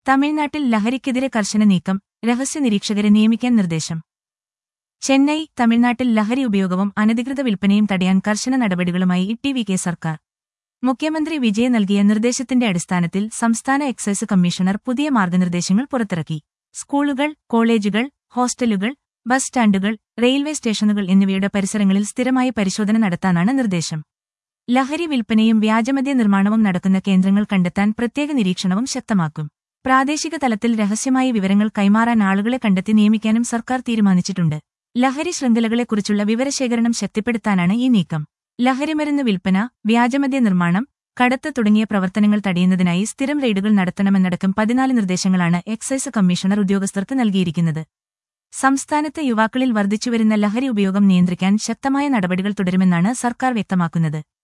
തമിഴ്നാട്ടിൽ ലഹരിക്കെതിരെ കർശന നീക്കം രഹസ്യ നിരീക്ഷകരെ നിയമിക്കാൻ നിർദ്ദേശം ചെന്നൈ തമിഴ്നാട്ടിൽ ലഹരി ഉപയോഗവും അനധികൃത വിൽപ്പനയും തടയാൻ കർശന നടപടികളുമായി ടി വി കെ സർക്കാർ മുഖ്യമന്ത്രി വിജയ് നൽകിയ നിർദ്ദേശത്തിന്റെ അടിസ്ഥാനത്തിൽ സംസ്ഥാന എക്സൈസ് കമ്മീഷണർ പുതിയ മാർഗനിർദ്ദേശങ്ങൾ പുറത്തിറക്കി സ്കൂളുകൾ കോളേജുകൾ ഹോസ്റ്റലുകൾ ബസ് സ്റ്റാൻഡുകൾ റെയിൽവേ സ്റ്റേഷനുകൾ എന്നിവയുടെ പരിസരങ്ങളിൽ സ്ഥിരമായി പരിശോധന നടത്താനാണ് നിർദ്ദേശം ലഹരി വിൽപ്പനയും വ്യാജമദ്യ നിർമ്മാണവും നടക്കുന്ന കേന്ദ്രങ്ങൾ കണ്ടെത്താൻ പ്രത്യേക നിരീക്ഷണവും ശക്തമാക്കും പ്രാദേശിക തലത്തിൽ രഹസ്യമായി വിവരങ്ങൾ കൈമാറാൻ ആളുകളെ കണ്ടെത്തി നിയമിക്കാനും സർക്കാർ തീരുമാനിച്ചിട്ടുണ്ട് ലഹരി ശൃംഖലകളെക്കുറിച്ചുള്ള വിവരശേഖരണം ശക്തിപ്പെടുത്താനാണ് ഈ നീക്കം ലഹരിമരുന്ന് വിൽപ്പന വ്യാജമദ്യ നിർമ്മാണം കടത്ത് തുടങ്ങിയ പ്രവർത്തനങ്ങൾ തടയുന്നതിനായി സ്ഥിരം റെയ്ഡുകൾ നടത്തണമെന്നടക്കം പതിനാല് നിർദ്ദേശങ്ങളാണ് എക്സൈസ് കമ്മീഷണർ ഉദ്യോഗസ്ഥർക്ക് നൽകിയിരിക്കുന്നത് സംസ്ഥാനത്ത് യുവാക്കളിൽ വർദ്ധിച്ചുവരുന്ന ലഹരി ഉപയോഗം നിയന്ത്രിക്കാൻ ശക്തമായ നടപടികൾ തുടരുമെന്നാണ് സർക്കാർ വ്യക്തമാക്കുന്നത്